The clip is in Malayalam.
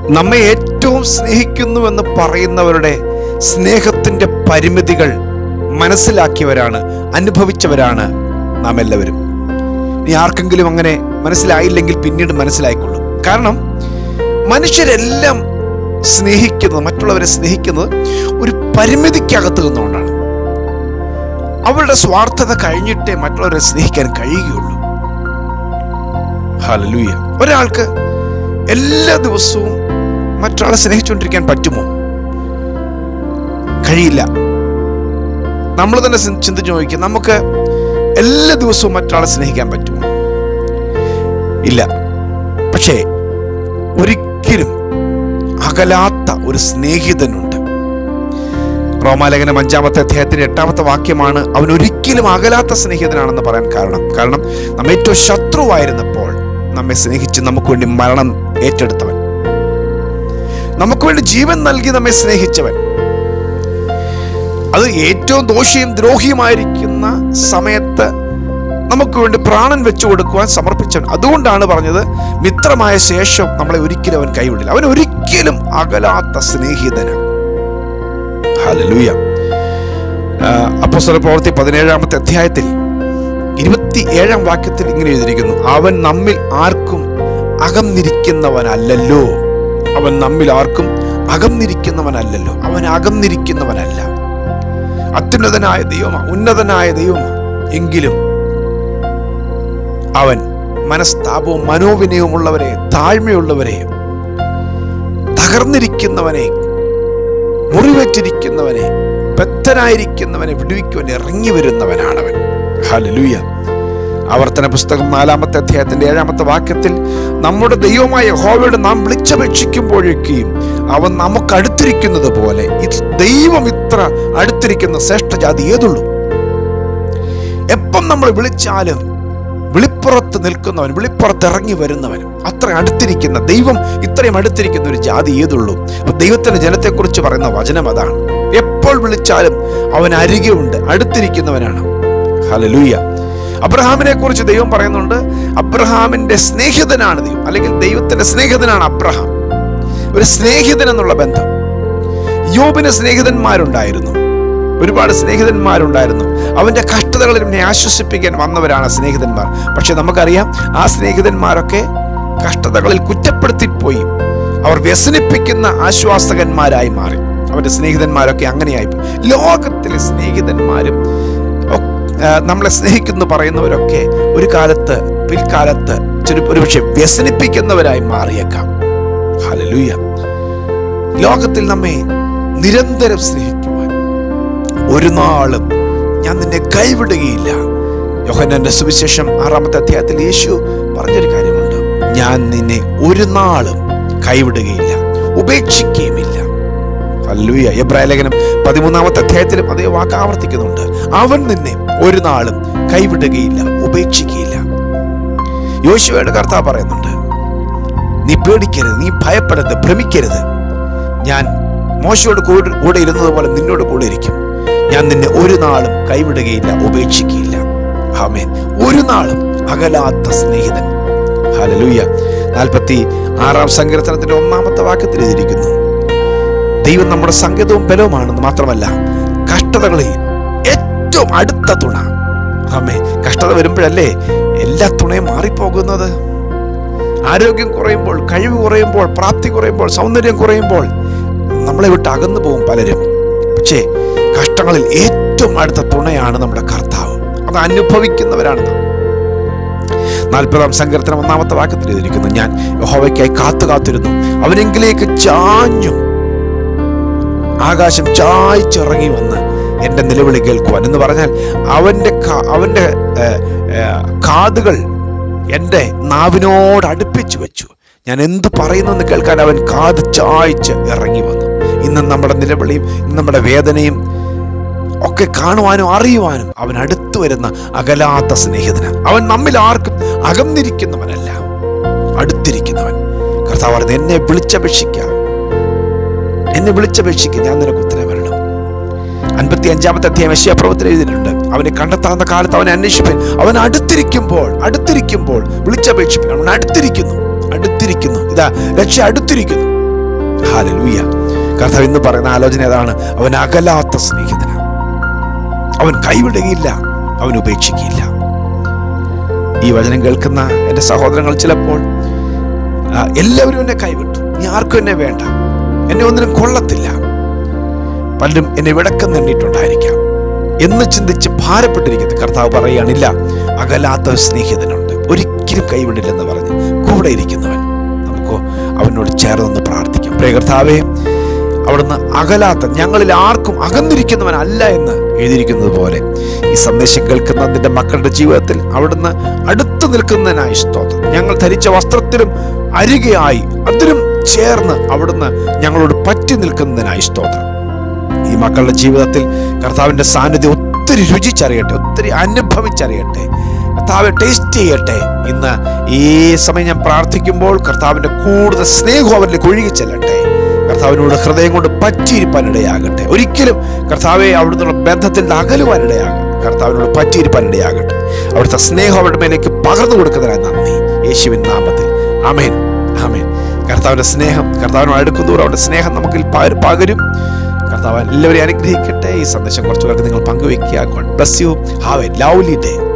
നമ്മെ ഏറ്റവും സ്നേഹിക്കുന്നുവെന്ന് പറയുന്നവരുടെ സ്നേഹത്തിൻ്റെ പരിമിതികൾ മനസ്സിലാക്കിയവരാണ് അനുഭവിച്ചവരാണ് നാം എല്ലാവരും ഇനി ആർക്കെങ്കിലും അങ്ങനെ മനസ്സിലായില്ലെങ്കിൽ പിന്നീട് മനസ്സിലായിക്കൊള്ളും കാരണം മനുഷ്യരെല്ലാം സ്നേഹിക്കുന്നത് മറ്റുള്ളവരെ സ്നേഹിക്കുന്നത് ഒരു പരിമിതിക്കകത്ത് നിന്നുകൊണ്ടാണ് അവരുടെ സ്വാർത്ഥത കഴിഞ്ഞിട്ടേ മറ്റുള്ളവരെ സ്നേഹിക്കാൻ കഴിയുകയുള്ളൂ ഹലലൂയ ഒരാൾക്ക് എല്ലാ ദിവസവും മറ്റൊരാളെ സ്നേഹിച്ചുകൊണ്ടിരിക്കാൻ പറ്റുമോ കഴിയില്ല നമ്മൾ തന്നെ ചിന്ത- ചിന്തിച്ച് നോക്കിയാൽ നമുക്ക് എല്ലാ ദിവസവും മറ്റൊരാളെ സ്നേഹിക്കാൻ പറ്റുമോ ഇല്ല പക്ഷേ ഒരിക്കലും അകലാത്ത ഒരു സ്നേഹിതനുണ്ട് റോമാലേഖനം അഞ്ചാമത്തെ അധ്യായത്തിന്റെ എട്ടാമത്തെ വാക്യമാണ് അവൻ ഒരിക്കലും അകലാത്ത സ്നേഹിതനാണെന്ന് പറയാൻ കാരണം കാരണം നമ്മ ഏറ്റവും ശത്രുവായിരുന്നപ്പോൾ നമ്മെ സ്നേഹിച്ച് നമുക്ക് വേണ്ടി മരണം ഏറ്റെടുത്തവൻ നമുക്ക് വേണ്ടി ജീവൻ നൽകി നമ്മെ സ്നേഹിച്ചവൻ അത് ഏറ്റവും ദോഷിയും ദ്രോഹിയുമായിരിക്കുന്ന സമയത്ത് നമുക്ക് വേണ്ടി പ്രാണൻ വെച്ചു കൊടുക്കുവാൻ സമർപ്പിച്ചവൻ അതുകൊണ്ടാണ് പറഞ്ഞത് മിത്രമായ ശേഷം നമ്മളെ ഒരിക്കലും അവൻ കൈവിടില്ല അവൻ ഒരിക്കലും അകലാത്ത സ്നേഹിതനാണ് ഹല്ലേലൂയ അപ്പോസ്തല പ്രവൃത്തി പതിനേഴാമത്തെ അധ്യായത്തിൽ ഇരുപത്തി ഏഴാം വാക്യത്തിൽ ഇങ്ങനെ എഴുതിയിരിക്കുന്നു അവൻ നമ്മിൽ ആർക്കും അകന്നിരിക്കുന്നവനല്ലല്ലോ അവൻ നമ്മിൽ ആർക്കും അകന്നിരിക്കുന്നവനല്ലല്ലോ അവൻ അകന്നിരിക്കുന്നവനല്ല അത്യുന്നതനായ ദൈവമാ ഉന്നതനായ ദൈവമാ എങ്കിലും അവൻ മനസ്താപവും മനോവിനയവുമുള്ളവരെ താഴ്മയുള്ളവരെ തകർന്നിരിക്കുന്നവനെ മുറിവേറ്റിരിക്കുന്നവനെ ബദ്ധനായിരിക്കുന്നവനെ വിടുവിക്കുവാൻ ഇറങ്ങി വരുന്നവനാണവൻ ഹലലൂയ ആവർത്തന പുസ്തകം നാലാമത്തെ അധ്യായത്തിന്റെ ഏഴാമത്തെ വാക്യത്തിൽ നമ്മുടെ ദൈവമായ യഹോവയോട് നാം വിളിച്ചപേക്ഷിക്കുമ്പോഴേക്കും അവൻ നമുക്ക് അടുത്തിരിക്കുന്നത് പോലെ ഇത് ദൈവം ഇത്ര അടുത്തിരിക്കുന്ന ശ്രേഷ്ഠജാതി ഏതുള്ളൂ എപ്പം നമ്മൾ വിളിച്ചാലും വിളിപ്പുറത്ത് നിൽക്കുന്നവൻ വിളിപ്പുറത്ത് ഇറങ്ങി വരുന്നവൻ അത്ര അടുത്തിരിക്കുന്ന ദൈവം ഇത്രയും അടുത്തിരിക്കുന്ന ഒരു ജാതി ഏതുള്ളൂ അപ്പൊ ദൈവത്തിന്റെ ജനത്തെക്കുറിച്ച് പറയുന്ന വചനം അതാണ് എപ്പോൾ വിളിച്ചാലും അവൻ അരികെ ഉണ്ട് അടുത്തിരിക്കുന്നവനാണ് ഹലലൂയ അബ്രഹാമിനെ കുറിച്ച് ദൈവം പറയുന്നുണ്ട് അബ്രഹാമിന്റെ സ്നേഹിതനാണ് ദൈവം അല്ലെങ്കിൽ ദൈവത്തിന്റെ സ്നേഹിതനാണ് അബ്രഹാം ഒരു സ്നേഹിതൻ എന്നുള്ള ബന്ധം യോബിന് സ്നേഹിതന്മാരുണ്ടായിരുന്നു ഒരുപാട് സ്നേഹിതന്മാരുണ്ടായിരുന്നു അവന്റെ കഷ്ടതകളിൽ എന്നെ ആശ്വസിപ്പിക്കാൻ വന്നവരാണ് സ്നേഹിതന്മാർ പക്ഷെ നമുക്കറിയാം ആ സ്നേഹിതന്മാരൊക്കെ കഷ്ടതകളിൽ കുറ്റപ്പെടുത്തിപ്പോയി അവർ വ്യസനിപ്പിക്കുന്ന ആശ്വാസകന്മാരായി മാറി അവന്റെ സ്നേഹിതന്മാരൊക്കെ അങ്ങനെയായി പോയി. ലോകത്തിലെ സ്നേഹിതന്മാരും ഒ- ആ, നമ്മളെ സ്നേഹിക്കുന്നു പറയുന്നവരൊക്കെ ഒരു കാലത്ത് പിൽക്കാലത്ത് ചുരു- ഒരുപക്ഷെ വ്യസനിപ്പിക്കുന്നവരായി മാറിയേക്കാം ഹല്ലേലൂയ ലോകത്തിൽ നമ്മെ നിരന്തരം സ്നേഹിക്കുവാൻ ഒരു നാളും ഞാൻ നിന്നെ കൈവിടുകയില്ല യോഹന്നാന്റെ സുവിശേഷം ആറാമത്തെ അധ്യായത്തിൽ യേശു പറഞ്ഞൊരു കാര്യമുണ്ട് ഞാൻ നിന്നെ ഒരു നാളും കൈവിടുകയില്ല ഉപേക്ഷിക്കുകയുമില്ല ഹല്ലേലൂയ എബ്രായ ലേഖനം പതിമൂന്നാമത്തെ അധ്യായത്തിലും അതേ വാക്ക് ആവർത്തിക്കുന്നുണ്ട് അവൻ നിന്നെ ഒരു നാളും കൈവിടുകയില്ല ഉപേക്ഷിക്കുകയില്ല യോശുവയുടെ കർത്താവ് പറയുന്നുണ്ട് നീ പേടിക്കരുത് നീ ഭയപ്പെടരുത് ഭ്രമിക്കരുത് ഞാൻ മോശയോട് കൂടെ കൂടെ ഇരുന്നത് പോലെ നിന്നോട് കൂടെ ഇരിക്കും ഞാൻ നിന്നെ ഒരു നാളും കൈവിടുകയില്ല ഉപേക്ഷിക്കുകയില്ല ആമേൻ ഒരു നാളും അകലാത്ത സ്നേഹിതൻ ഹല്ലേലൂയ നാൽപ്പത്തി ആറാം സങ്കീർത്തനത്തിന്റെ ഒന്നാമത്തെ വാക്യത്തിൽ എഴുതിയിരിക്കുന്നു ദൈവം നമ്മുടെ സംഗീതവും ബലവുമാണെന്ന് മാത്രമല്ല കഷ്ടതകളിൽ ഏറ്റവും അടുത്ത തുണ ആമേ കഷ്ടത വരുമ്പോഴല്ലേ എല്ലാ തുണയും മാറിപ്പോകുന്നത് ആരോഗ്യം കുറയുമ്പോൾ കഴിവ് കുറയുമ്പോൾ പ്രാപ്തി കുറയുമ്പോൾ സൗന്ദര്യം കുറയുമ്പോൾ നമ്മളെ വിട്ട് അകന്നു പോകും പലരും പക്ഷേ കഷ്ടങ്ങളിൽ ഏറ്റവും അടുത്ത തുണയാണ് നമ്മുടെ കർത്താവ് അത് അനുഭവിക്കുന്നവരാണ് നാം നാൽപ്പതാം സങ്കീർത്തനം ഒന്നാമത്തെ വാക്യത്തിൽ എഴുതിയിരിക്കുന്നു ഞാൻ യഹോവയ്ക്കായി കാത്തു കാത്തിരുന്നു അവനെങ്കിലേക്ക് ചാഞ്ഞു ആകാശം ചായ്ച്ചിറങ്ങി വന്ന് എൻ്റെ നിലവിളി കേൾക്കുവാൻ എന്ന് പറഞ്ഞാൽ അവൻ്റെ കാ- അവൻ്റെ ഏർ, ഏർ, കാതുകൾ എൻ്റെ നാവിനോട് അടുപ്പിച്ചു വെച്ചു ഞാൻ എന്ത് പറയുന്നു എന്ന് കേൾക്കാൻ അവൻ കാത് ചായ്ച്ച് ഇറങ്ങി വന്നു ഇന്ന് നമ്മുടെ നിലവിളിയും ഇന്ന് നമ്മുടെ വേദനയും ഒക്കെ കാണുവാനും അറിയുവാനും അവൻ അടുത്തു വരുന്ന അകലാത്ത സ്നേഹിതനാണ് അവൻ നമ്മിൽ ആർക്കും അകന്നിരിക്കുന്നവനല്ല അടുത്തിരിക്കുന്നവൻ കർത്താവ് പറഞ്ഞു എന്നെ വിളിച്ചപേക്ഷിക്കാം എന്നെ വിളിച്ചപേക്ഷിക്കുക ഞാൻ നിനക്ക് ഉത്തരം വരണം അൻപത്തി അഞ്ചാമത്തെ അധ്യായം യശ്യാപ്രവത്തിൽ എഴുതിയിട്ടുണ്ട് അവനെ കണ്ടെത്താവുന്ന കാലത്ത് അവനെ അന്വേഷിപ്പൻ അവൻ അടുത്തിരിക്കുമ്പോൾ അടുത്തിരിക്കുമ്പോൾ വിളിച്ചപേക്ഷിപ്പൻ അവൻ അടുത്തിരിക്കുന്നു അടുത്തിരിക്കുന്നു ഇതാ രക്ഷ അടുത്തിരിക്കുന്നു ഹാലലൂയ കർത്താവ് ഇന്ന് പറയുന്ന ആലോചന ഏതാണ് അവൻ അകലാത്ത സ്നേഹിതനാണ് അവൻ കൈവിടുകയില്ല അവൻ ഉപേക്ഷിക്കുകയില്ല ഈ വചനം കേൾക്കുന്ന എൻ്റെ സഹോദരങ്ങൾ ചിലപ്പോൾ ആ, എല്ലാവരും എന്നെ കൈവിട്ടു ഇനി ആർക്കും എന്നെ വേണ്ട എന്നെ ഒന്നിനും കൊള്ളത്തില്ല പലരും എന്നെ വിടക്കം നിന്നിട്ടുണ്ടായിരിക്കാം എന്ന് ചിന്തിച്ച് ഭാരപ്പെട്ടിരിക്കുന്ന കർത്താവ് പറയുകയാണില്ല അകലാത്ത ഒരു സ്നേഹിതനുണ്ട് ഒരിക്കലും കൈവിടില്ലെന്ന് പറഞ്ഞ് കൂടെ ഇരിക്കുന്നവൻ നമുക്ക് അവനോട് ചേർന്ന് പ്രാർത്ഥിക്കാം പ്രിയ കർത്താവേ അവിടുന്ന് അകലാത്ത ഞങ്ങളിൽ ആർക്കും അകന്നിരിക്കുന്നവനല്ല എന്ന് എഴുതിയിരിക്കുന്നത് പോലെ ഈ സന്ദേശം കേൾക്കുന്ന നിന്റെ മക്കളുടെ ജീവിതത്തിൽ അവിടുന്ന് അടുത്തു നിൽക്കുന്നതിനായി സ്തോത്രം ഞങ്ങൾ ധരിച്ച വസ്ത്രത്തിലും അരികെയായി അതിലും ചേർന്ന് അവിടുന്ന് ഞങ്ങളോട് പറ്റി നിൽക്കുന്നതിനായി സ്തോത്രം ഈ മക്കളുടെ ജീവിതത്തിൽ കർത്താവിൻ്റെ സാന്നിധ്യം ഒത്തിരി രുചിച്ചറിയട്ടെ ഒത്തിരി അനുഭവിച്ചറിയട്ടെ കർത്താവ് ടേസ്റ്റ് ചെയ്യട്ടെ ഇന്ന് ഈ സമയം ഞാൻ പ്രാർത്ഥിക്കുമ്പോൾ കർത്താവിൻ്റെ കൂടുതൽ സ്നേഹം അവരിലേക്ക് ഒഴുകി ചെല്ലട്ടെ കർത്താവിനോട് ഹൃദയം കൊണ്ട് പറ്റിയിരിപ്പാനിടയാകട്ടെ ഒരിക്കലും കർത്താവെ അവിടുന്നുള്ള ബന്ധത്തിൽ നിന്ന് അകലുവാനിടയാകട്ടെ കർത്താവിനോട് പറ്റിയിരിപ്പാനിടയാകട്ടെ അവിടുത്തെ സ്നേഹം അവരുടെ മേലേക്ക് പകർന്നു കൊടുക്കുന്നതിനായി നന്ദി യേശുവിൻ നാമത്തിൽ അമേൻ അമേൻ കർത്താവിൻ്റെ സ്നേഹം കർത്താവിനോട് അടുക്കുന്നതോറും അവരുടെ സ്നേഹം നമുക്ക് പകരും പകരും കർത്താവ് എല്ലാവരെയും അനുഗ്രഹിക്കട്ടെ ഈ സന്ദേശം കുറച്ചു പേർക്ക് നിങ്ങൾ പങ്കുവെക്കുക God bless you have a lovely day